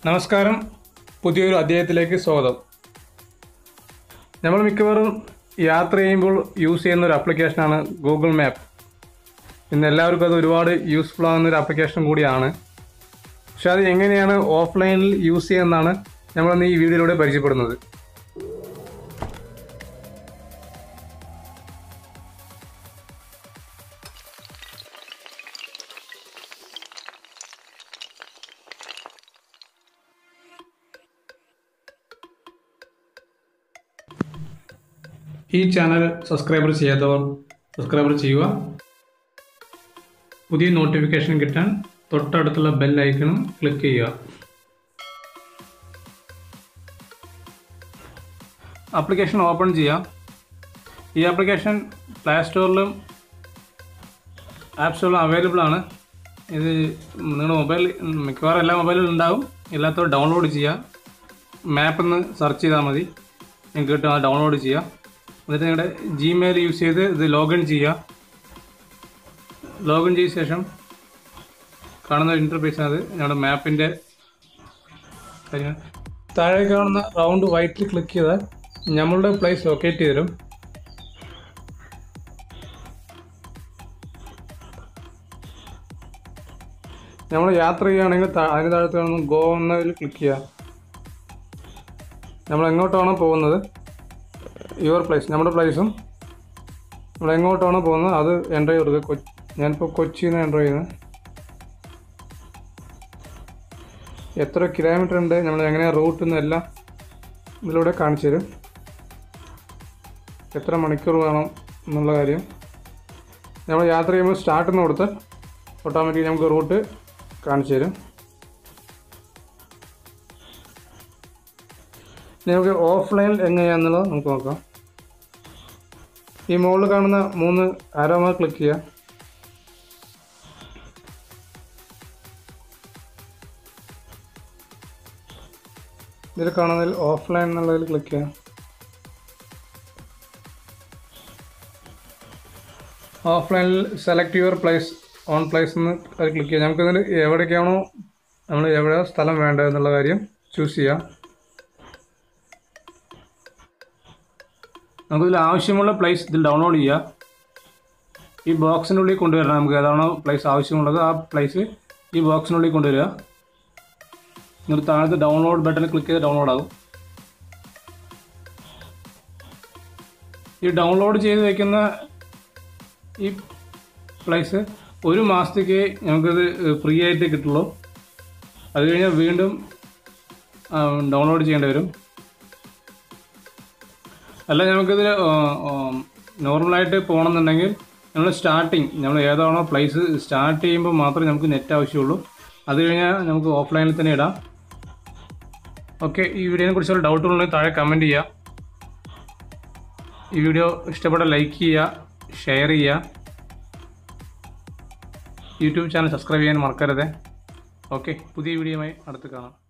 നമസ്കാരം പുതിയൊരു അധ്യായത്തിലേക്ക് സ്വാഗതം നമ്മൾ മിക്കവാറും യാത്ര ചെയ്യുമ്പോൾ യൂസ് ചെയ്യുന്ന ഒരു ആപ്ലിക്കേഷനാണ് ഗൂഗിൾ മാപ്പ് ഇന്ന് എല്ലാവർക്കും അത് ഒരുപാട് യൂസ്ഫുൾ ആകുന്ന ഒരു ആപ്ലിക്കേഷൻ കൂടിയാണ് പക്ഷെ അത് എങ്ങനെയാണ് ഓഫ്ലൈനിൽ യൂസ് ചെയ്യുന്നതാണ് നമ്മളിന്ന് ഈ വീഡിയോയിലൂടെ പരിചയപ്പെടുന്നത് ഈ ചാനൽ സബ്സ്ക്രൈബർ ചെയ്യാത്തവർ സബ്സ്ക്രൈബർ ചെയ്യുക പുതിയ നോട്ടിഫിക്കേഷൻ കിട്ടാൻ തൊട്ടടുത്തുള്ള ബെൽ ഐക്കണും ക്ലിക്ക് ചെയ്യുക ആപ്ലിക്കേഷൻ ഓപ്പൺ ചെയ്യാം ഈ ആപ്ലിക്കേഷൻ പ്ലേ സ്റ്റോറിലും ആപ്പ് സ്റ്റോറിലും അവൈലബിൾ ആണ് ഇത് നിങ്ങളുടെ മൊബൈൽ മിക്കവാറും എല്ലാ മൊബൈലിലും ഉണ്ടാവും എല്ലാത്തവരും ഡൗൺലോഡ് ചെയ്യുക മാപ്പ് എന്ന് സെർച്ച് ചെയ്താൽ മതി നിങ്ങൾക്ക് കിട്ടും അത് ഡൗൺലോഡ് ചെയ്യുക എന്നിട്ട് നിങ്ങളുടെ ജിമെയിൽ യൂസ് ചെയ്ത് ഇത് ലോഗിൻ ചെയ്യുക ലോഗിൻ ചെയ്ത ശേഷം കാണുന്ന ഇൻ്റർഫേസ് അത് ഞങ്ങളുടെ മാപ്പിൻ്റെ കാര്യങ്ങൾ താഴെ കാണുന്ന റൗണ്ട് വൈറ്റിൽ ക്ലിക്ക് ചെയ്താൽ നമ്മളുടെ പ്ലേസ് ലൊക്കേറ്റ് ചെയ്ത് തരും നമ്മൾ യാത്ര ചെയ്യുകയാണെങ്കിൽ താ- അതിന് താഴത്ത് കാണുന്ന ഗോ എന്നതിൽ ക്ലിക്ക് ചെയ്യുക നമ്മൾ എങ്ങോട്ടാണോ പോകുന്നത് യുവർ പ്ലേസ് നമ്മുടെ പ്ലേസും നമ്മൾ എങ്ങോട്ടാണോ പോകുന്നത് അത് എൻ്റർ ചെയ്ത് കൊടുക്കുക കൊച്ചി ഞാനിപ്പോൾ കൊച്ചിയിൽ നിന്ന് എൻ്റർ ചെയ്യുന്നത് എത്ര കിലോമീറ്റർ ഉണ്ട് നമ്മൾ എങ്ങനെയാണ് റൂട്ട് എന്നെല്ലാം ഇതിലൂടെ കാണിച്ചു തരും എത്ര മണിക്കൂർ വേണം എന്നുള്ള കാര്യം നമ്മൾ യാത്ര ചെയ്യുമ്പോൾ സ്റ്റാർട്ട് എന്ന് കൊടുത്താൽ ഓട്ടോമാറ്റിക് നമുക്ക് റൂട്ട് കാണിച്ചു തരും ഇനി നമുക്ക് ഓഫ്ലൈനിൽ എങ്ങനെയാണെന്നുള്ളത് നമുക്ക് നോക്കാം ഈ മുകളിൽ കാണുന്ന മൂന്ന് ആരോമ ക്ലിക്ക് ചെയ്യുക ഇതിൽ കാണുന്നതിൽ ഓഫ്ലൈൻ എന്നുള്ളതിൽ ക്ലിക്ക് ചെയ്യാം ഓഫ്ലൈനിൽ select your place on place എന്ന് അത് ക്ലിക്ക് ചെയ്യാം നമുക്കിതിൽ എവിടേക്കാണോ നമ്മൾ എവിടെ സ്ഥലം വേണ്ടത് എന്നുള്ള കാര്യം ചൂസ് ചെയ്യാം നമുക്കിതിൽ ആവശ്യമുള്ള പ്ലേസ് ഇതിൽ ഡൗൺലോഡ് ചെയ്യുക ഈ ബോക്സിനുള്ളിൽ കൊണ്ടുവരണം നമുക്ക് ഏതാണോ പ്ലേസ് ആവശ്യമുള്ളത് ആ പ്ലേസ് ഈ ബോക്സിനുള്ളിൽ കൊണ്ടുവരിക എന്നിട്ട് താഴത്തെ ഡൗൺലോഡ് ബട്ടണിൽ ക്ലിക്ക് ചെയ്ത് ഡൗൺലോഡ് ആകും ഈ ഡൗൺലോഡ് ചെയ്ത് വയ്ക്കുന്ന ഈ പ്ലേസ് ഒരു മാസത്തേക്ക് നമുക്കിത് ഫ്രീ ആയിട്ട് കിട്ടുള്ളൂ അത് കഴിഞ്ഞാൽ വീണ്ടും ഡൗൺലോഡ് ചെയ്യേണ്ടി വരും അല്ല നമുക്കിത് നോർമലായിട്ട് പോകണമെന്നുണ്ടെങ്കിൽ നമ്മൾ സ്റ്റാർട്ടിങ് നമ്മൾ ഏതാണോ പ്ലേസ് സ്റ്റാർട്ട് ചെയ്യുമ്പോൾ മാത്രമേ നമുക്ക് നെറ്റ് ആവശ്യമുള്ളൂ അത് കഴിഞ്ഞാൽ നമുക്ക് ഓഫ്ലൈനിൽ തന്നെ ഇടാം ഓക്കെ ഈ വീഡിയോനെ കുറിച്ചുള്ള ഡൗട്ട് ഉണ്ടെങ്കിൽ താഴെ കമൻറ്റ് ചെയ്യുക ഈ വീഡിയോ ഇഷ്ടപ്പെട്ട ലൈക്ക് ചെയ്യുക ഷെയർ ചെയ്യുക യൂട്യൂബ് ചാനൽ സബ്സ്ക്രൈബ് ചെയ്യാൻ മറക്കരുത് ഓക്കെ പുതിയ വീഡിയോയുമായി അടുത്ത് കാണാം